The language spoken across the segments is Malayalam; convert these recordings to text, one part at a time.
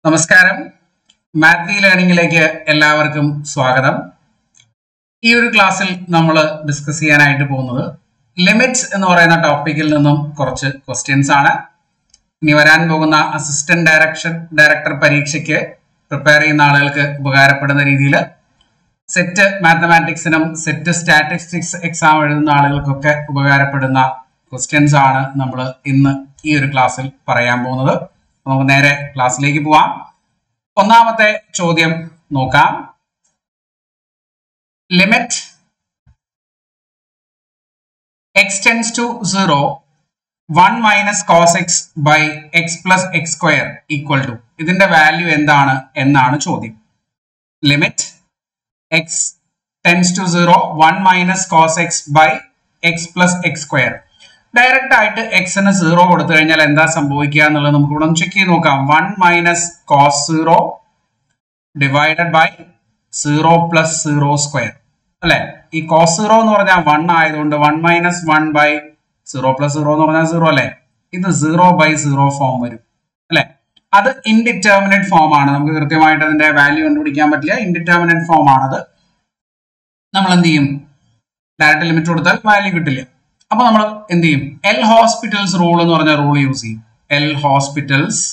നമസ്കാരം മാത്വി ലേണിംഗിലേക്ക് എല്ലാവർക്കും സ്വാഗതം ഈ ഒരു ക്ലാസ്സിൽ നമ്മൾ ഡിസ്കസ് ചെയ്യാനായിട്ട് പോകുന്നത് ലിമിറ്റ്സ് എന്ന് പറയുന്ന ടോപ്പിക്കിൽ നിന്നും കുറച്ച് ക്വസ്റ്റ്യൻസ് ആണ് ഇനി വരാൻ പോകുന്ന അസിസ്റ്റന്റ് ഡയറക്ഷൻ ഡയറക്ടർ പരീക്ഷയ്ക്ക് പ്രിപ്പയർ ചെയ്യുന്ന ആളുകൾക്ക് ഉപകാരപ്പെടുന്ന രീതിയിൽ സെറ്റ് മാത്തമാറ്റിക്സിനും സെറ്റ് സ്റ്റാറ്റിസ്റ്റിക്സ് എക്സാം എഴുതുന്ന ആളുകൾക്കൊക്കെ ഉപകാരപ്പെടുന്ന ക്വസ്റ്റ്യൻസ് ആണ് നമ്മൾ ഇന്ന് ഈ ഒരു ക്ലാസ്സിൽ പറയാൻ പോകുന്നത് നമുക്ക് നേരെ ക്ലാസ്സിലേക്ക് പോവാം ഒന്നാമത്തെ ചോദ്യം നോക്കാം limit x tends to zero one minus cos x by x plus x square equal to ഇതിന്റെ വാല്യൂ എന്താണ് എന്നാണ് ചോദ്യം limit x tends to zero one minus cos x by x plus x square direct ആയിട്ട് എക്സിന് സീറോ കൊടുത്തു കഴിഞ്ഞാൽ എന്താ സംഭവിക്കുക എന്നുള്ളത് നമുക്ക് ഇവിടെ ഒന്ന് ചെക്ക് ചെയ്ത് നോക്കാം one minus cos zero divided by zero plus zero square അല്ലെ ഈ കോസ് സീറോ എന്ന് പറഞ്ഞാൽ വൺ ആയതുകൊണ്ട് one minus one by zero plus zero എന്ന് പറഞ്ഞാൽ സീറോ അല്ലെ ഇത് സീറോ ബൈ സീറോ ഫോം വരും അല്ലെ അത് ഇൻഡിറ്റർമിനേറ്റ് ഫോം ആണ് നമുക്ക് കൃത്യമായിട്ട് അതിന്റെ വാല്യൂ കണ്ടുപിടിക്കാൻ പറ്റില്ല ഇൻഡിറ്റർമിനേറ്റ് ഫോം ആണത് നമ്മൾ എന്ത് ചെയ്യും ഡയറക്റ്റ് ലിമിറ്റ് കൊടുത്താൽ വാല്യൂ കിട്ടില്ല അപ്പൊ നമ്മൾ എന്ത് ചെയ്യും എൽ ഹോസ്പിറ്റൽസ് റൂൾ എന്ന് പറഞ്ഞ റൂൾ യൂസ് ചെയ്യും എൽ ഹോസ്പിറ്റൽസ്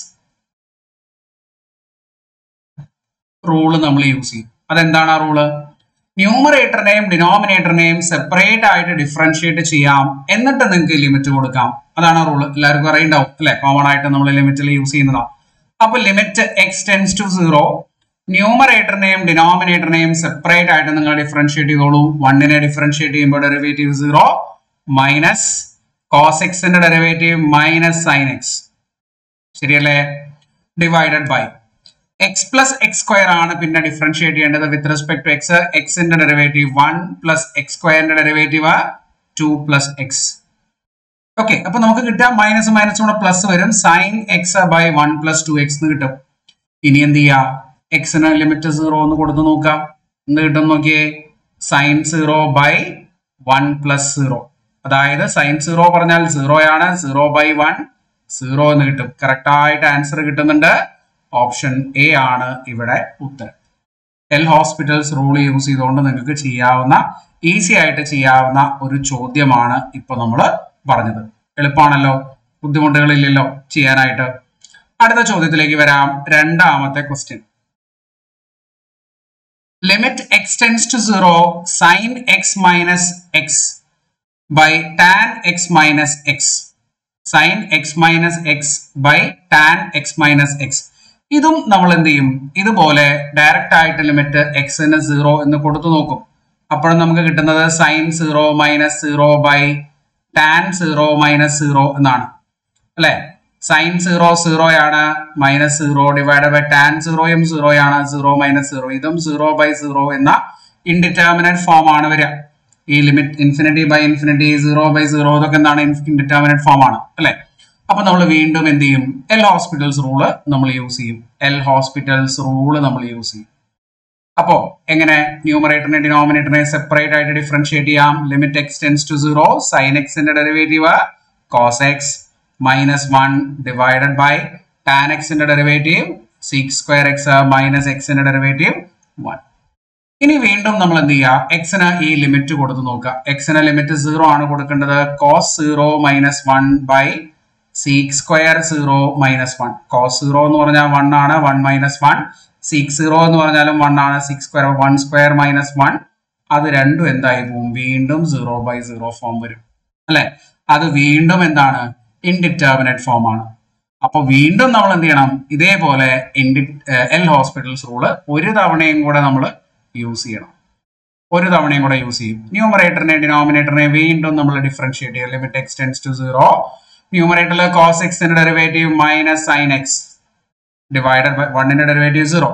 റൂള് നമ്മൾ യൂസ് ചെയ്യും അതെന്താണ് ആ റൂള് ന്യൂമറേറ്ററിനെയും ഡിനോമിനേറ്ററിനെയും സെപ്പറേറ്റ് ആയിട്ട് ഡിഫറൻഷിയേറ്റ് ചെയ്യാം എന്നിട്ട് നിങ്ങൾക്ക് ലിമിറ്റ് കൊടുക്കാം അതാണ് റൂള് എല്ലാവർക്കും അറിയണ്ടാവും അല്ലെ കോമൺ ആയിട്ട് നമ്മൾ ലിമിറ്റിൽ യൂസ് ചെയ്യുന്നതാണ് അപ്പൊ limit x tends to zero ന്യൂമറേറ്ററിനെയും ഡിനോമിനേറ്ററിനെയും സെപ്പറേറ്റ് ആയിട്ട് നിങ്ങൾ ഡിഫറൻഷിയേറ്റ് ചെയ്തോളൂ വണ്ണിനെ ഡിഫറൻഷിയേറ്റ് ചെയ്യുമ്പോൾ ഡെറിവേറ്റീവ് സീറോ മൈനസ് കോസ് എക്സിന്റെ ഡെറിവേറ്റീവ് മൈനസ് സൈൻ എക്സ് ശരിയല്ലേ divided by x plus x square ആണ് പിന്നെ ഡിഫറൻഷിയേറ്റ് ചെയ്യേണ്ടത് വിത്ത് റെസ്പെക്ട് ടു എക്സ് എക്സിന്റെ ഡെറിവേറ്റീവ് വൺ പ്ലസ് എക്സ് സ്ക്വയറിന്റെ derivative two plus x okay അപ്പൊ നമുക്ക് കിട്ടാം മൈനസ് മൈനസ് കൂടെ പ്ലസ് വരും sine x by one plus two x എന്ന് കിട്ടും ഇനി എന്ത് ചെയ്യാ എക്സിന് ലിമിറ്റ് സീറോ എന്ന് കൊടുത്ത് നോക്കാം എന്ത് കിട്ടും നോക്കിയേ sine zero by one plus zero അതായത് സൈൻ സീറോ പറഞ്ഞാൽ സീറോ ആണ് സീറോ ബൈ വൺ സീറോ എന്ന് കിട്ടും കറക്റ്റ് ആയിട്ട് ആൻസർ കിട്ടുന്നുണ്ട് ഓപ്ഷൻ എ ആണ് ഇവിടെ ഉത്തരം എൽ ഹോസ്പിറ്റൽസ് റൂൾ യൂസ് ചെയ്തുകൊണ്ട് നിങ്ങൾക്ക് ചെയ്യാവുന്ന ഈസി ആയിട്ട് ചെയ്യാവുന്ന ഒരു ചോദ്യമാണ് ഇപ്പൊ നമ്മൾ പറഞ്ഞത് എളുപ്പമാണല്ലോ ബുദ്ധിമുട്ടുകളില്ലല്ലോ ചെയ്യാനായിട്ട് അടുത്ത ചോദ്യത്തിലേക്ക് വരാം രണ്ടാമത്തെ question limit x tends to zero sine x minus x by tan x minus x sine x minus x by tan x minus x ഇതും നമ്മൾ എന്ത് ചെയ്യും ഇതുപോലെ ഡയറക്റ്റ് ആയിട്ട് ലിമിറ്റ് എക്സിന് സീറോ എന്ന് കൊടുത്തു നോക്കും അപ്പോൾ നമുക്ക് കിട്ടുന്നത് sine zero minus zero by tan zero minus zero എന്നാണ് അല്ലെ സൈൻ സീറോ സീറോ ആണ് minus zero divide by tan സീറോയും സീറോ ആണ് സീറോ മൈനസ് സീറോ ഇതും സീറോ ബൈ സീറോ എന്ന ഇൻഡിറ്റർമിനറ്റ് ഫോം ആണ് വരിക ഈ limit infinity by infinity zero by zero ഇതൊക്കെ എന്താണ് ഇൻഡിറ്റർമിനറ്റ് ഫോം ആണ് അല്ലെ അപ്പൊ നമ്മൾ വീണ്ടും എന്ത് ചെയ്യും എൽ ഹോസ്പിറ്റൽസ് റൂള് നമ്മൾ യൂസ് ചെയ്യും എൽ ഹോസ്പിറ്റൽസ് റൂള് നമ്മൾ യൂസ് ചെയ്യും അപ്പോ എങ്ങനെ ന്യൂമറേറ്ററിനെ ഡിനോമിനേറ്ററിനെ സെപ്പറേറ്റ് ആയിട്ട് ഡിഫറൻഷിയേറ്റ് ചെയ്യാം limit x tends to zero sine എക്സിന്റെ derivative cos x minus one divided by tan എക്സിന്റെ derivative sec square x minus എക്സിന്റെ ഡെറിവേറ്റീവ് വൺ ഇനി വീണ്ടും നമ്മൾ എന്ത് ചെയ്യുക എക്സിന് ഈ ലിമിറ്റ് കൊടുത്ത് നോക്കുക എക്സിന് ലിമിറ്റ് സീറോ ആണ് കൊടുക്കേണ്ടത് cos zero minus one by sec square zero minus one cos zero എന്ന് പറഞ്ഞാൽ വൺ ആണ് one minus one sec zero എന്ന് പറഞ്ഞാലും വൺ ആണ് sec square one square minus one അത് രണ്ടും എന്തായി പോവും വീണ്ടും സീറോ ബൈ സീറോ ഫോം വരും അല്ലെ അത് വീണ്ടും എന്താണ് ഇൻഡിറ്റർമിനറ്റ് ഫോം ആണ് അപ്പൊ വീണ്ടും നമ്മൾ എന്ത് ചെയ്യണം ഇതേപോലെ ഇൻഡി എൽ ഹോസ്പിറ്റൽസ് റൂള് ഒരു തവണയും കൂടെ നമ്മൾ യൂസ് ചെയ്യണം ഒരു തവണയും കൂടെ യൂസ് ചെയ്യും ന്യൂമറേറ്ററിനെ ഡിനോമിനേറ്ററിനെ വീണ്ടും നമ്മൾ ഡിഫറൻഷിയേറ്റ് ചെയ്യും limit x tends to zero ന്യൂമറേറ്ററിൽ കോസ് എക്സിന്റെ derivative minus sine x divided by വണ്ണിന്റെ ഡെറിവേറ്റീവ് സീറോ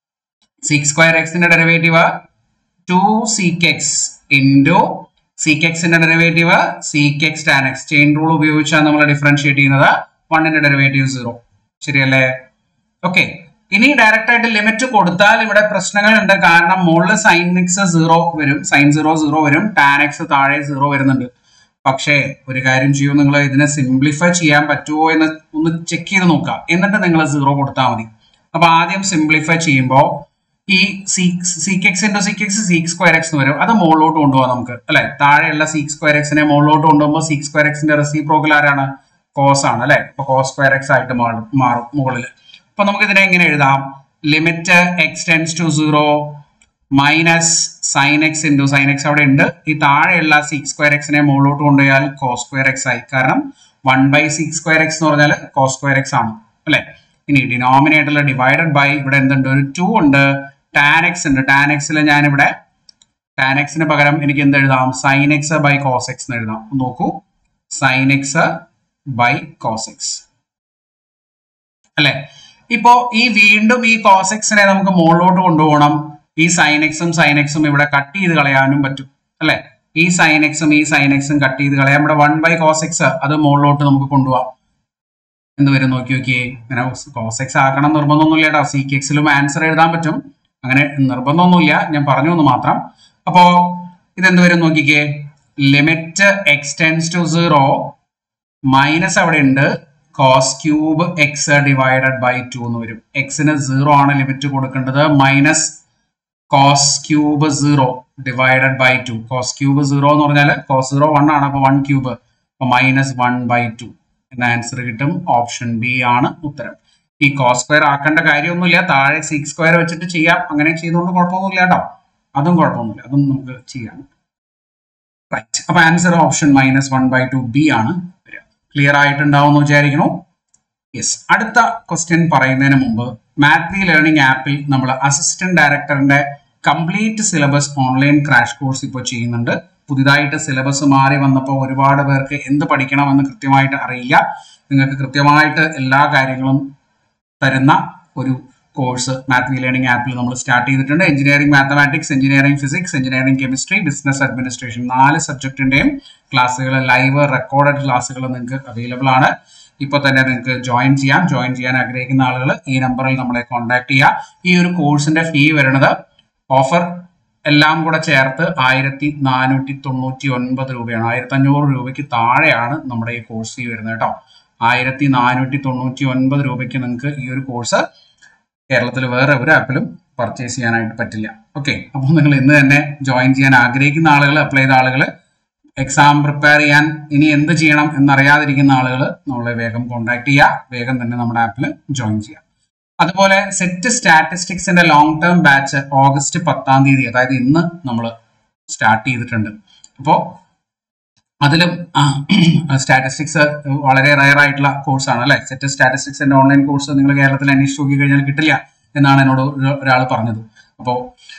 സിക്സ് സ്ക്വയർ എക്സിന്റെ derivative two sec x into sec എക്സിന്റെ derivative sec x tan x chain rule ഉപയോഗിച്ചാണ് നമ്മൾ ഡിഫറൻഷിയേറ്റ് ചെയ്യുന്നത് വണ്ണിന്റെ ഡെറിവേറ്റീവ് സീറോ ശരിയല്ലേ ഓക്കെ ഇനി ഡയറക്റ്റ് ആയിട്ട് ലിമിറ്റ് കൊടുത്താൽ ഇവിടെ പ്രശ്നങ്ങളുണ്ട് കാരണം മുകളിൽ സൈൻ എക്സ് സീറോ വരും സൈൻ സീറോ സീറോ വരും ടാൻ എക്സ് താഴെ സീറോ വരുന്നുണ്ട് പക്ഷേ ഒരു കാര്യം ചെയ്യൂ നിങ്ങൾ ഇതിനെ സിംപ്ലിഫൈ ചെയ്യാൻ പറ്റുമോ എന്ന് ഒന്ന് ചെക്ക് ചെയ്ത് നോക്കുക എന്നിട്ട് നിങ്ങൾ സീറോ കൊടുത്താൽ മതി അപ്പൊ ആദ്യം സിംപ്ലിഫൈ ചെയ്യുമ്പോൾ ഈ sec x into sec x sec square x എന്ന് വരും അത് മുകളിലോട്ട് കൊണ്ടുപോകാം നമുക്ക് അല്ലെ താഴെയുള്ള സീക്ക് സ്ക്വയർ എക്സിനെ മുകളിലോട്ട് കൊണ്ടുപോകുമ്പോൾ സീക്ക് സ്ക്വയർ എക്സിന്റെ റെസിപ്രോക്കൽ ആരാണ് കോസ് ആണ് അല്ലെ അപ്പൊ കോസ് സ്ക്വയർ എക്സ് ആയിട്ട് മാറും മാറും മുകളിൽ അപ്പൊ നമുക്ക് ഇതിനെ എങ്ങനെ എഴുതാം limit x tends to zero minus sine x into sine x അവിടെ ഉണ്ട് ഈ താഴെയുള്ള സിക്സ് സ്ക്വയർ എക്സിനെ മുകളിലോട്ട് കൊണ്ടുപോയാൽ കോസ് സ്ക്വയർ എക്സ് ആയി കാരണം one by six square x എന്ന് പറഞ്ഞാൽ കോസ് സ്ക്വയർ എക്സ് ആണ് അല്ലെ ഇനി ഡിനോമിനേറ്ററിൽ ഡിവൈഡഡ് ബൈ ഇവിടെ എന്തുണ്ട് ഒരു ടു ഉണ്ട് ടാൻ എക്സ് ഉണ്ട് ടാൻ എക്സിൽ ഞാനിവിടെ ടാൻ എക്സിന് പകരം എനിക്ക് എന്ത് എഴുതാം sine x by cos x എന്ന് എഴുതാം നോക്കൂ sine x by cos x അല്ലെ ഇപ്പോ ഈ വീണ്ടും ഈ കോസ് എക്സിനെ നമുക്ക് മുകളിലോട്ട് കൊണ്ടുപോകണം ഈ സൈൻ എക്സും സൈൻ എക്സും ഇവിടെ കട്ട് ചെയ്ത് കളയാനും പറ്റും അല്ലെ ഈ സൈൻ എക്സും ഈ സൈൻ എക്സും കട്ട് ചെയ്ത് കളയാം ഇവിടെ വൺ ബൈ കോസ് എക്സ് അത് മുകളിലോട്ട് നമുക്ക് കൊണ്ടുപോകാം എന്ത് വരും നോക്കി നോക്കിയേ ഇങ്ങനെ കോസ് എക്സ് ആക്കണം നിർബന്ധമൊന്നുമില്ല കേട്ടോ സി എക്സിലും ആൻസർ എഴുതാൻ പറ്റും അങ്ങനെ നിർബന്ധമൊന്നുമില്ല ഞാൻ പറഞ്ഞു എന്ന് മാത്രം അപ്പോ ഇതെന്ത് വരും നോക്കിക്കേ limit x tends to zero minus അവിടെ ഉണ്ട് cos cube x divided by two എന്ന് വരും എക്സിന് സീറോ ആണ് ലിമിറ്റ് കൊടുക്കേണ്ടത് minus cos cube zero divided by two cos cube zero എന്ന് പറഞ്ഞാൽ കോസ് സീറോ വൺ ആണ് അപ്പൊ വൺ ക്യൂബ് അപ്പൊ മൈനസ് വൺ ബൈ ടു എന്ന ആൻസർ കിട്ടും ഓപ്ഷൻ ബി ആണ് ഉത്തരം ഈ കോസ് സ്ക്വയർ ആക്കേണ്ട കാര്യമൊന്നുമില്ല താഴെ സിക്സ് സ്ക്വയർ വെച്ചിട്ട് ചെയ്യാം അങ്ങനെ ചെയ്തുകൊണ്ട് കുഴപ്പമൊന്നുമില്ല കേട്ടോ അതും കുഴപ്പമൊന്നുമില്ല അതും നമുക്ക് ചെയ്യാം റൈറ്റ് അപ്പൊ answer option minus one by two B ആണ് വരിക ക്ലിയർ ആയിട്ടുണ്ടാവും എന്ന് വിചാരിക്കണു യെസ് അടുത്ത ക്വസ്റ്റ്യൻ പറയുന്നതിന് മുമ്പ് മാത്വി ലേണിംഗ് ആപ്പിൽ നമ്മൾ അസിസ്റ്റന്റ് ഡയറക്ടറിന്റെ complete syllabus online crash course ഇപ്പോൾ ചെയ്യുന്നുണ്ട് പുതിയതായിട്ട് സിലബസ് മാറി വന്നപ്പോൾ ഒരുപാട് പേർക്ക് എന്ത് പഠിക്കണമെന്ന് കൃത്യമായിട്ട് അറിയില്ല നിങ്ങൾക്ക് കൃത്യമായിട്ട് എല്ലാ കാര്യങ്ങളും തരുന്ന ഒരു കോഴ്സ് മാത്വി ലേണിംഗ് ആപ്പിൽ നമ്മൾ സ്റ്റാർട്ട് ചെയ്തിട്ടുണ്ട് engineering mathematics engineering physics engineering chemistry business administration നാല് സബ്ജക്റ്റിന്റെയും ക്ലാസ്സുകൾ ലൈവ് റെക്കോർഡഡ് ക്ലാസ്സുകൾ നിങ്ങൾക്ക് അവൈലബിൾ ആണ് ഇപ്പോൾ തന്നെ നിങ്ങൾക്ക് ജോയിൻ ചെയ്യാം ജോയിൻ ചെയ്യാൻ ആഗ്രഹിക്കുന്ന ആളുകൾ ഈ നമ്പറിൽ നമ്മളെ കോൺടാക്ട് ചെയ്യുക ഈ ഒരു കോഴ്സിന്റെ ഫീ വരുന്നത് ഓഫർ എല്ലാം കൂടെ ചേർത്ത് ആയിരത്തി നാനൂറ്റി തൊണ്ണൂറ്റി ഒൻപത് രൂപയാണ് ആയിരത്തി അഞ്ഞൂറ് രൂപയ്ക്ക് താഴെയാണ് നമ്മുടെ ഈ കോഴ്സ് ഫീ വരുന്നത് കേട്ടോ ആയിരത്തി നാനൂറ്റി തൊണ്ണൂറ്റി ഒൻപത് രൂപയ്ക്ക് നിങ്ങൾക്ക് ഈ ഒരു കോഴ്സ് കേരളത്തിൽ വേറെ ഒരു ആപ്പിലും പർച്ചേസ് ചെയ്യാനായിട്ട് പറ്റില്ല ഓക്കെ അപ്പോൾ നിങ്ങൾ ഇന്ന് തന്നെ ജോയിൻ ചെയ്യാൻ ആഗ്രഹിക്കുന്ന ആളുകൾ അപ്ലൈ ചെയ്ത ആളുകൾ എക്സാം പ്രിപ്പയർ ചെയ്യാൻ ഇനി എന്ത് ചെയ്യണം എന്നറിയാതിരിക്കുന്ന ആളുകൾ നമ്മളെ വേഗം കോൺടാക്ട് ചെയ്യുക വേഗം തന്നെ നമ്മുടെ ആപ്പിൽ ജോയിൻ ചെയ്യുക അതുപോലെ സെറ്റ് സ്റ്റാറ്റിസ്റ്റിക്സിന്റെ ലോങ് ടേം ബാച്ച് ഓഗസ്റ്റ് പത്താം തീയതി അതായത് ഇന്ന് നമ്മൾ സ്റ്റാർട്ട് ചെയ്തിട്ടുണ്ട് അപ്പോൾ അതിലും സ്റ്റാറ്റിസ്റ്റിക്സ് വളരെ റയർ ആയിട്ടുള്ള കോഴ്സാണ് അല്ലെ സെറ്റ് സ്റ്റാറ്റിസ്റ്റിക്സിന്റെ ഓൺലൈൻ കോഴ്സ് നിങ്ങൾ കേരളത്തിൽ അന്വേഷിച്ച് നോക്കി കഴിഞ്ഞാൽ കിട്ടില്ല എന്നാണ് എന്നോട് ഒരാൾ പറഞ്ഞത് അപ്പോൾ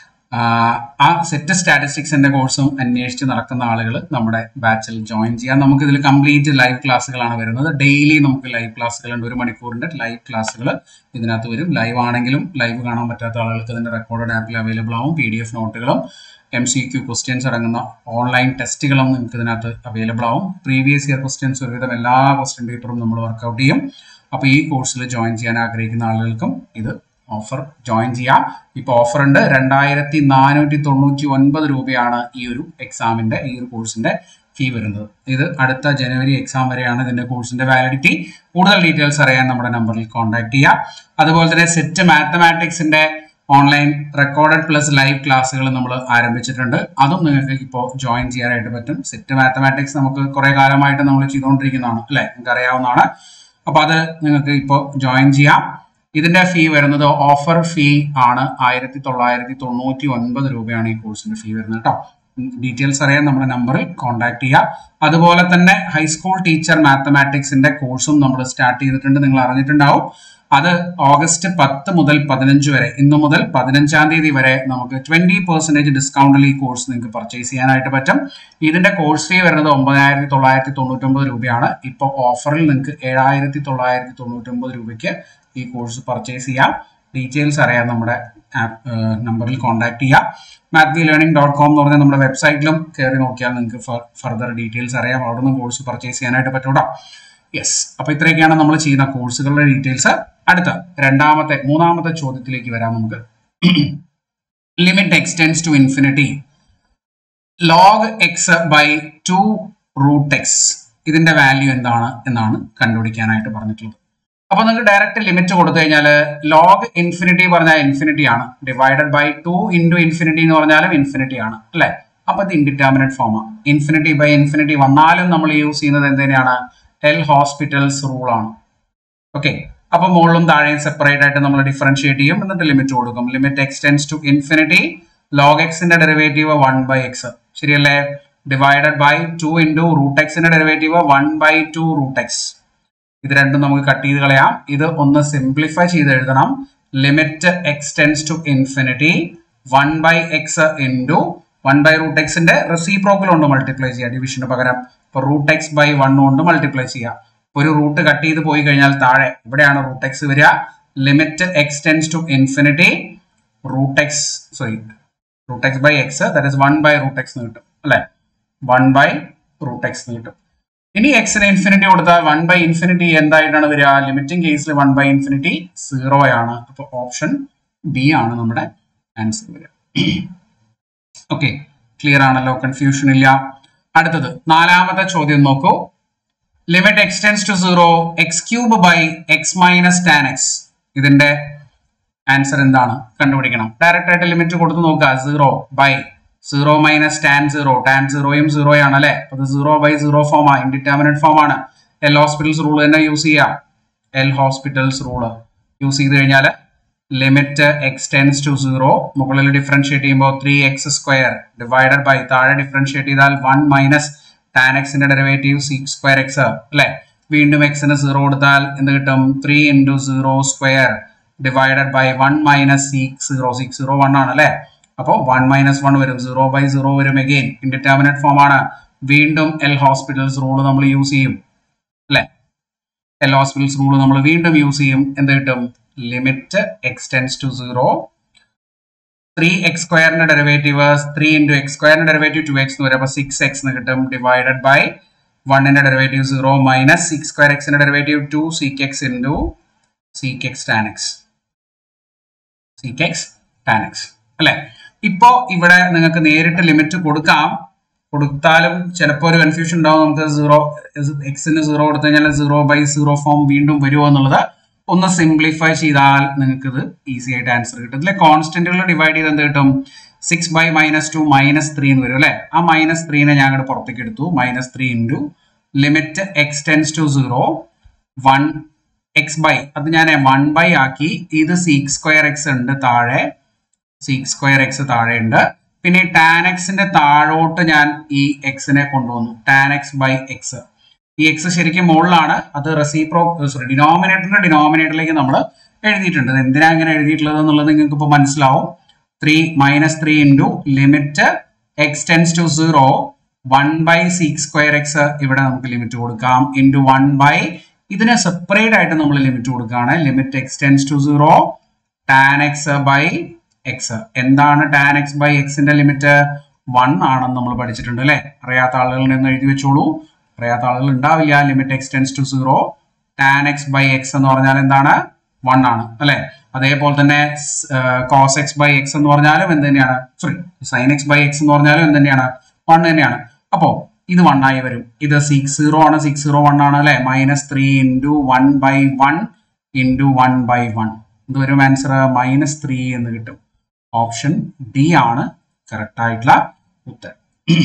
ആ സെറ്റ് സ്റ്റാറ്റിസ്റ്റിക്സിന്റെ കോഴ്സും അന്വേഷിച്ച് നടക്കുന്ന ആളുകൾ നമ്മുടെ ബാച്ചിൽ ജോയിൻ ചെയ്യാം നമുക്ക് ഇതിൽ കംപ്ലീറ്റ് ലൈവ് ക്ലാസ്സുകളാണ് വരുന്നത് ഡെയിലി നമുക്ക് ലൈവ് ക്ലാസ്സുകളുണ്ട് ഒരു മണിക്കൂറിന്റെ ലൈവ് ക്ലാസ്സുകൾ ഇതിനകത്ത് വരും ലൈവ് ആണെങ്കിലും ലൈവ് കാണാൻ പറ്റാത്ത ആളുകൾക്ക് ഇതിന്റെ റെക്കോർഡഡ് ആപ്പിൽ അവൈലബിൾ ആവും പി ഡി എഫ് നോട്ടുകളും എം സി ക്യു ക്വസ്റ്റ്യൻസ് അടങ്ങുന്ന ഓൺലൈൻ ടെസ്റ്റുകളും നിങ്ങൾക്ക് ഇതിനകത്ത് അവൈലബിൾ ആവും പ്രീവിയസ് ഇയർ ക്വസ്റ്റ്യൻസ് ഒരുവിധം എല്ലാ ക്വസ്റ്റ്യൻ പേപ്പറും നമ്മൾ വർക്കൗട്ട് ചെയ്യും അപ്പോൾ ഈ കോഴ്സിൽ ജോയിൻ ചെയ്യാൻ ആഗ്രഹിക്കുന്ന ആളുകൾക്കും ഇത് ഓഫർ ജോയിൻ ചെയ്യാം ഇപ്പൊ ഓഫർ ഉണ്ട് രണ്ടായിരത്തി നാനൂറ്റി തൊണ്ണൂറ്റി ഒൻപത് രൂപയാണ് ഈ ഒരു എക്സാമിന്റെ ഈ ഒരു കോഴ്സിന്റെ ഫീ വരുന്നത് ഇത് അടുത്ത ജനുവരി എക്സാം വരെയാണ് ഇതിന്റെ കോഴ്സിന്റെ വാലിഡിറ്റി കൂടുതൽ ഡീറ്റെയിൽസ് അറിയാൻ നമ്മുടെ നമ്പറിൽ കോൺടാക്ട് ചെയ്യാം അതുപോലെ തന്നെ സെറ്റ് മാത്തമാറ്റിക്സിന്റെ ഓൺലൈൻ റെക്കോർഡഡ് പ്ലസ് ലൈവ് ക്ലാസ്സുകൾ നമ്മൾ ആരംഭിച്ചിട്ടുണ്ട് അതും നിങ്ങൾക്ക് ഇപ്പോൾ ജോയിൻ ചെയ്യാനായിട്ട് പറ്റും സെറ്റ് മാത്തമാറ്റിക്സ് നമുക്ക് കുറെ കാലമായിട്ട് നമ്മൾ ചെയ്തുകൊണ്ടിരിക്കുന്നതാണ് അല്ലെ നിങ്ങൾക്ക് അറിയാവുന്നതാണ് അപ്പൊ അത് നിങ്ങൾക്ക് ഇപ്പോൾ ജോയിൻ ചെയ്യാം ഇതിന്റെ ഫീ വരുന്നത് ഓഫർ ഫീ ആണ് ആയിരത്തി തൊള്ളായിരത്തി തൊണ്ണൂറ്റി ഒൻപത് രൂപയാണ് ഈ കോഴ്സിന്റെ ഫീ വരുന്നത് കേട്ടോ ഡീറ്റെയിൽസ് അറിയാൻ നമ്മുടെ നമ്പറിൽ കോൺടാക്ട് ചെയ്യുക അതുപോലെ തന്നെ ഹൈസ്കൂൾ ടീച്ചർ മാത്തമാറ്റിക്സിന്റെ കോഴ്സും നമ്മൾ സ്റ്റാർട്ട് ചെയ്തിട്ടുണ്ട് നിങ്ങൾ അറിഞ്ഞിട്ടുണ്ടാവും അത് ഓഗസ്റ്റ് പത്ത് മുതൽ പതിനഞ്ച് വരെ ഇന്നു മുതൽ പതിനഞ്ചാം തീയതി വരെ നമുക്ക് ട്വന്റി പെർസെന്റേജ് ഡിസ്കൗണ്ടിൽ ഈ കോഴ്സ് നിങ്ങൾക്ക് പർച്ചേസ് ചെയ്യാനായിട്ട് പറ്റും ഇതിന്റെ കോഴ്സ് ഫീ വരുന്നത് ഒമ്പതിനായിരത്തി തൊള്ളായിരത്തി തൊണ്ണൂറ്റൊമ്പത് രൂപയാണ് ഇപ്പോൾ ഓഫറിൽ നിങ്ങൾക്ക് ഏഴായിരത്തി തൊള്ളായിരത്തി തൊണ്ണൂറ്റൊമ്പത് രൂപയ്ക്ക് ഈ കോഴ്സ് പർച്ചേസ് ചെയ്യാം ഡീറ്റെയിൽസ് അറിയാൻ നമ്മുടെ ആപ്പ് നമ്പറിൽ കോൺടാക്ട് ചെയ്യാം മാത്വി ലേണിംഗ് ഡോട്ട് കോം എന്ന് പറഞ്ഞാൽ നമ്മുടെ വെബ്സൈറ്റിലും കയറി നോക്കിയാൽ നിങ്ങൾക്ക് ഫർദർ ഡീറ്റെയിൽസ് അറിയാം അവിടെ നിന്ന് കോഴ്സ് പർച്ചേസ് ചെയ്യാനായിട്ട് പറ്റൂട്ടോ യെസ് അപ്പൊ ഇത്രയൊക്കെയാണ് നമ്മൾ ചെയ്യുന്ന കോഴ്സുകളുടെ ഡീറ്റെയിൽസ് അടുത്ത രണ്ടാമത്തെ മൂന്നാമത്തെ ചോദ്യത്തിലേക്ക് വരാം നമുക്ക് limit x tends to infinity log x by two root x ഇതിന്റെ വാല്യൂ എന്താണ് എന്നാണ് കണ്ടുപിടിക്കാനായിട്ട് പറഞ്ഞിട്ടുള്ളത് അപ്പൊ നിങ്ങൾക്ക് ഡയറക്റ്റ് ലിമിറ്റ് കൊടുത്തു കഴിഞ്ഞാൽ ലോഗ് ഇൻഫിനിറ്റി പറഞ്ഞാൽ ഇൻഫിനിറ്റി ആണ് divided by two into infinity എന്ന് പറഞ്ഞാലും ഇൻഫിനിറ്റി ആണ് അല്ലെ അപ്പൊ ഇത് ഇൻഡിറ്റർമിനറ്റ് ഫോമാണ് ഇൻഫിനിറ്റി ബൈ ഇൻഫിനിറ്റി വന്നാലും നമ്മൾ യൂസ് ചെയ്യുന്നത് എന്തിനാണ് എൽ ഹോസ്പിറ്റൽസ് റൂൾ ആണ് ഓക്കെ അപ്പൊ മുകളിലും താഴെയും സെപ്പറേറ്റ് ആയിട്ട് നമ്മൾ ഡിഫറൻഷിയേറ്റ് ചെയ്യും എന്നിട്ട് ലിമിറ്റ് കൊടുക്കും limit x tends to infinity log എക്സിന്റെ ഡെറിവേറ്റീവ് വൺ ബൈ എക്സ് ശരിയല്ലേ divided by two into root എക്സിന്റെ derivative one by two root x ഇത് രണ്ടും നമുക്ക് കട്ട് ചെയ്ത് കളയാം ഇത് ഒന്ന് സിംപ്ലിഫൈ ചെയ്ത് എഴുതണം limit x tends to infinity one by x into one by root എക്സിന്റെ റെസിപ്രോക്കൽ കൊണ്ട് മൾട്ടിപ്ലൈ ചെയ്യുക ഡിവിഷന് പകരം ഇപ്പൊ റൂട്ട് എക്സ് ബൈ വൺ കൊണ്ട് മൾട്ടിപ്ലൈ ചെയ്യുക ഒരു റൂട്ട് കട്ട് ചെയ്ത് പോയി കഴിഞ്ഞാൽ താഴെ ഇവിടെയാണ് റൂട്ട് എക്സ് വരിക limit x tends to infinity root x sorry root x by x that is one by root x കിട്ടും അല്ലെ വൺ ബൈ റൂട്ട് എക്സ് കിട്ടും ഇനി എക്സിന് ഇൻഫിനിറ്റി കൊടുത്താൽ വൺ ബൈ ഇൻഫിനിറ്റി എന്തായിട്ടാണ് വരിക ലിമിറ്റിംഗ് കേസിൽ വൺ ബൈ ഇൻഫിനിറ്റി സീറോ ആണ് അപ്പോൾ ഓപ്ഷൻ ബി ആണ് നമ്മുടെ ആൻസർ വരിക ഓക്കെ ക്ലിയർ ആണല്ലോ കൺഫ്യൂഷൻ ഇല്ല അടുത്തത് നാലാമത്തെ ചോദ്യം നോക്കൂ limit x tends to zero x cube by x minus tan x ഇതിന്റെ ആൻസർ എന്താണ് കണ്ടുപിടിക്കണം ഡയറക്റ്റ് ആയിട്ട് ലിമിറ്റ് കൊടുത്ത് നോക്കുക zero by zero minus tan zero tan സീറോയും സീറോ ആണ് അല്ലെ അത് സീറോ ബൈ സീറോ ഫോം ആണ് ഇൻഡിറ്റർമിനറ്റ് ഫോം ആണ് എൽ ഹോസ്പിറ്റൽസ് റൂൾ തന്നെ യൂസ് ചെയ്യാം എൽ ഹോസ്പിറ്റൽസ് റൂള് യൂസ് ചെയ്ത് കഴിഞ്ഞാൽ ലിമിറ്റ് എക്സ്റ്റെൻസ് ടു സീറോ മുകളിൽ ഡിഫറൻഷിയേറ്റ് ചെയ്യുമ്പോൾ three x square divided by താഴെ ഡിഫറൻഷിയേറ്റ് ചെയ്താൽ വൺ മൈനസ് ടാൻ എക്സിന്റെ ഡെറിവേറ്റീവ് സിക്സ് സ്ക്വയർ എക്സ് അല്ലെ വീണ്ടും എക്സിന് സീറോ കൊടുത്താൽ എന്ത് കിട്ടും three into zero square divided by one minus sec zero sec zero one ആണ് അല്ലെ അപ്പോൾ വൺ മൈനസ് വൺ വരും സീറോ ബൈ സീറോ വരും അഗെയിൻ ഇൻഡിറ്റർമിനറ്റ് ഫോം ആണ് വീണ്ടും എൽ ഹോസ്പിറ്റൽസ് റൂൾ നമ്മൾ യൂസ് ചെയ്യും അല്ലെ എൽ ഹോസ്പിറ്റൽസ് റൂൾ നമ്മൾ വീണ്ടും യൂസ് ചെയ്യും എന്ത് കിട്ടും limit x tends to zero three x സ്ക്വയറിന്റെ ഡെറിവേറ്റീവ് ത്രീ ഇൻറ്റു എക്സ് സ്ക്വയറിന്റെ ഡെറിവേറ്റീവ് ടു എക്സ് എന്ന് വരും അപ്പോൾ സിക്സ് എക്സ് എന്ന് കിട്ടും ഡിവൈഡഡ് ബൈ വണ്ണിന്റെ derivative zero minus sec square എക്സിന്റെ derivative two sec x into sec x tan x sec x tan x അല്ലെ ഇപ്പോ ഇവിടെ നിങ്ങൾക്ക് നേരിട്ട് ലിമിറ്റ് കൊടുക്കാം കൊടുത്താലും ചിലപ്പോൾ ഒരു കൺഫ്യൂഷൻ ഉണ്ടാവും നമുക്ക് സീറോ എക്സിന് സീറോ കൊടുത്തു കഴിഞ്ഞാൽ സീറോ ബൈ സീറോ ഫോം വീണ്ടും വരുമോ എന്നുള്ളത് ഒന്ന് സിംപ്ലിഫൈ ചെയ്താൽ നിങ്ങൾക്ക് ഇത് ഈസി ആയിട്ട് ആൻസർ കിട്ടും ഇതിലെ കോൺസ്റ്റന്റുകൾ ഡിവൈഡ് ചെയ്ത് എന്ത് കിട്ടും six by minus two minus three എന്ന് വരും അല്ലെ ആ മൈനസ് ത്രീനെ ഞാൻ അങ്ങോട്ട് പുറത്തേക്ക് എടുത്തു minus three into limit x tends to zero one x by അത് ഞാൻ വൺ ബൈ ആക്കി ഇത് സിക്സ് സ്ക്വയർ എക്സ് ഉണ്ട് താഴെ സിക്സ് സ്ക്വയർ എക്സ് താഴെ ഉണ്ട് പിന്നെ ടാൻ എക്സിന്റെ താഴോട്ട് ഞാൻ ഈ എക്സിനെ കൊണ്ടുവന്നു ടാൻ എക്സ് ബൈ എക്സ് ഈ എക്സ് ശരിക്കും മുകളിലാണ് അത് റെസിപ്രോ സോറി ഡിനോമിനേറ്ററിന്റെ ഡിനോമിനേറ്ററിലേക്ക് നമ്മൾ എഴുതിയിട്ടുണ്ട് ഇത് എന്തിനാ ഇങ്ങനെ എഴുതിയിട്ടുള്ളത് എന്നുള്ളത് നിങ്ങൾക്ക് ഇപ്പോൾ മനസ്സിലാവും three minus three into limit x tends to zero one by six square x ഇവിടെ നമുക്ക് ലിമിറ്റ് കൊടുക്കാം ഇൻറ്റു വൺ ബൈ ഇതിനെ സെപ്പറേറ്റ് ആയിട്ട് നമ്മൾ ലിമിറ്റ് കൊടുക്കുകയാണ് limit x tends to zero tan x by x എന്താണ് ടാൻ എക്സ് ബൈ എക്സിന്റെ ലിമിറ്റ് വൺ ആണെന്ന് നമ്മൾ പഠിച്ചിട്ടുണ്ട് അല്ലെ അറിയാത്ത ആളുകളിൽ നിന്ന് എഴുതി വെച്ചോളൂ അറിയാത്ത ആളുകൾ ഉണ്ടാവില്ല limit x tends to zero tan x by x എന്ന് പറഞ്ഞാൽ എന്താണ് വൺ ആണ് അല്ലെ അതേപോലെ തന്നെ കോസ് എക്സ് ബൈ എക്സ് എന്ന് പറഞ്ഞാലും എന്ത് തന്നെയാണ് sorry sine x by x എന്ന് പറഞ്ഞാലും എന്ത് തന്നെയാണ് വൺ തന്നെയാണ് അപ്പോ ഇത് വൺ ആയി വരും ഇത് സിക്സ് സീറോ ആണ് സിക്സ് സീറോ വൺ ആണ് അല്ലെ minus three into one by one into one by one ഇത് വരും ആൻസർ മൈനസ് ത്രീ എന്ന് കിട്ടും ഓപ്ഷൻ ഡി ആണ് കറക്റ്റ് ആയിട്ടുള്ള ഉത്തരം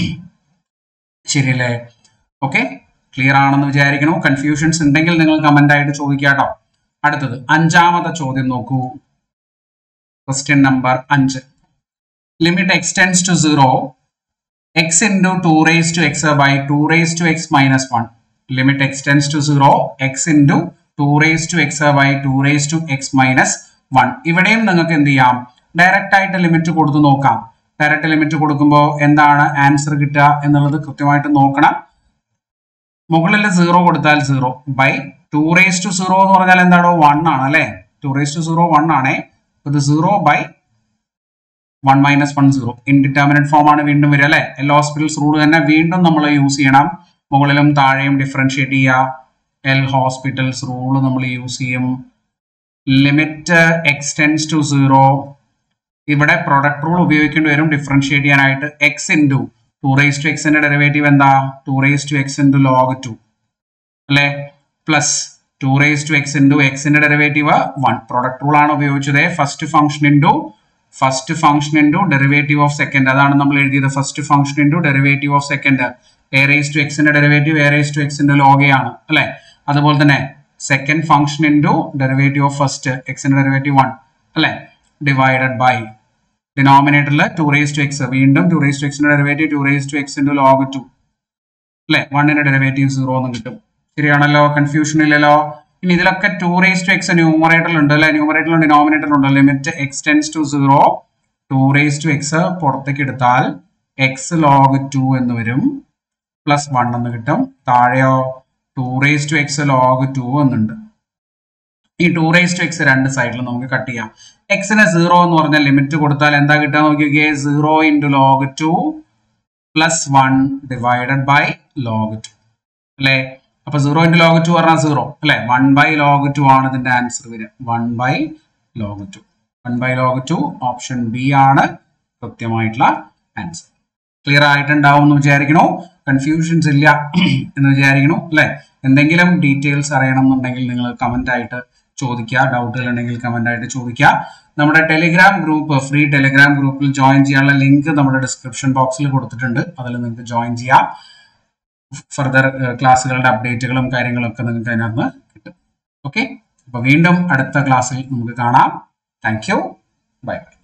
ശരിയല്ലേ ഓക്കെ ക്ലിയർ ആണെന്ന് വിചാരിക്കണു കൺഫ്യൂഷൻസ് ഉണ്ടെങ്കിൽ നിങ്ങൾ കമന്റ് ആയിട്ട് ചോദിക്കാട്ടോ അടുത്തത് അഞ്ചാമത്തെ ചോദ്യം നോക്കൂ ക്വസ്റ്റ്യൻ നമ്പർ അഞ്ച് limit x tends to zero x into two raise to x by two raise to x minus one limit x tends to zero x into two raise to x by two raise to x minus one ഇവിടെയും നിങ്ങൾക്ക് എന്ത് ചെയ്യാം ഡയറക്റ്റ് ആയിട്ട് ലിമിറ്റ് കൊടുത്ത് നോക്കാം ഡയറക്റ്റ് ലിമിറ്റ് കൊടുക്കുമ്പോൾ എന്താണ് ആൻസർ കിട്ടുക എന്നുള്ളത് കൃത്യമായിട്ട് നോക്കണം മുകളിൽ സീറോ കൊടുത്താൽ zero by two raise to zero എന്ന് പറഞ്ഞാൽ എന്താണോ വൺ ആണ് അല്ലെ two raise to zero one ആണേ ഇത് zero by one minus one zero indeterminate form ആണ് വീണ്ടും വരിക അല്ലെ എല്ലാ ഹോസ്പിറ്റൽസ് റൂൾ തന്നെ വീണ്ടും നമ്മൾ യൂസ് ചെയ്യണം മുകളിലും താഴെയും ഡിഫറൻഷിയേറ്റ് ചെയ്യുക എൽ ഹോസ്പിറ്റൽസ് റൂൾ നമ്മൾ യൂസ് ചെയ്യും ലിമിറ്റ് എക്സ്റ്റെൻസ് ടു സീറോ ഇവിടെ പ്രൊഡക്റ്റ് റൂൾ ഉപയോഗിക്കേണ്ടി വരും ഡിഫറൻഷിയേറ്റ് ചെയ്യാനായിട്ട് x into two raise to എക്സിന്റെ ഡെറിവേറ്റീവ് എന്താ two raise to x into log two അല്ലെ plus two raise to x into എക്സിന്റെ ഡെറിവേറ്റീവ് വൺ പ്രൊഡക്റ്റ് റൂൾ ആണ് ഉപയോഗിച്ചത് first function into first function into derivative of second അതാണ് നമ്മൾ എഴുതിയത് first function into derivative of second a raise to എക്സിന്റെ ഡെറിവേറ്റീവ് എ റേസ് ടു എക്സിന്റെ ലോഗയാണ് അല്ലെ അതുപോലെ തന്നെ second function into derivative of first എക്സിന്റെ ഡെറിവേറ്റീവ് വൺ അല്ലെ ഡിവൈഡഡ് ബൈ ഡിനോമിനേറ്ററിൽ ടു റേസ് ടു എക്സ് വീണ്ടും ടു റേസ് ടു എക്സിന്റെ derivative two raise to x into log two അല്ലെ വണ്ണിന്റെ ഡെറിവേറ്റീവ് സീറോ എന്ന് കിട്ടും ശരിയാണല്ലോ കൺഫ്യൂഷൻ ഇല്ലല്ലോ ഇനി ഇതിലൊക്കെ ടു റേസ് ടു എക്സ് ന്യൂമറേറ്ററിൽ ഉണ്ട് അല്ലെ ന്യൂമറേറ്ററിലും ഡിനോമിനേറ്ററിലും ഉണ്ട് limit x tends to zero two raise to x പുറത്തേക്ക് എടുത്താൽ എക്സ് ലോഗ് ടു എന്ന് വരും പ്ലസ് വൺ എന്ന് കിട്ടും താഴെയോ two raise to x log two എന്നുണ്ട് ഈ ടു റേസ് ടു എക്സ് രണ്ട് സൈഡിലും നമുക്ക് കട്ട് ചെയ്യാം എക്സിന് സീറോ എന്ന് പറഞ്ഞ ലിമിറ്റ് കൊടുത്താൽ എന്താ കിട്ടുക നോക്കിയൊക്കെ zero into log two plus one divided by log two അല്ലേ അപ്പൊ സീറോ ഇൻറ്റു ലോഗ് ടു പറഞ്ഞാൽ സീറോ അല്ലെ വൺ ബൈ ലോഗ് ടു ആണ് ഇതിന്റെ ആൻസർ വരിക one by log two one by log two option B ആണ് കൃത്യമായിട്ടുള്ള ആൻസർ ക്ലിയർ ആയിട്ടുണ്ടാവും എന്ന് വിചാരിക്കണു കൺഫ്യൂഷൻസ് ഇല്ല എന്ന് വിചാരിക്കണു അല്ലെ എന്തെങ്കിലും ഡീറ്റെയിൽസ് അറിയണം എന്നുണ്ടെങ്കിൽ നിങ്ങൾ കമന്റ് ആയിട്ട് ചോദിക്കുക ഡൗട്ടുകൾ ഉണ്ടെങ്കിൽ കമന്റ് ആയിട്ട് ചോദിക്കുക നമ്മുടെ ടെലിഗ്രാം ഗ്രൂപ്പ് ഫ്രീ ടെലിഗ്രാം ഗ്രൂപ്പിൽ ജോയിൻ ചെയ്യാനുള്ള ലിങ്ക് നമ്മുടെ ഡിസ്ക്രിപ്ഷൻ ബോക്സിൽ കൊടുത്തിട്ടുണ്ട് അതിൽ നിങ്ങൾക്ക് ജോയിൻ ചെയ്യാം ഫർദർ ക്ലാസ്സുകളുടെ അപ്ഡേറ്റുകളും കാര്യങ്ങളും ഒക്കെ നിങ്ങൾക്ക് അതിനകത്ത് കിട്ടും ഓക്കെ അപ്പൊ വീണ്ടും അടുത്ത ക്ലാസ്സിൽ നമുക്ക് കാണാം താങ്ക് യു ബൈ ബൈ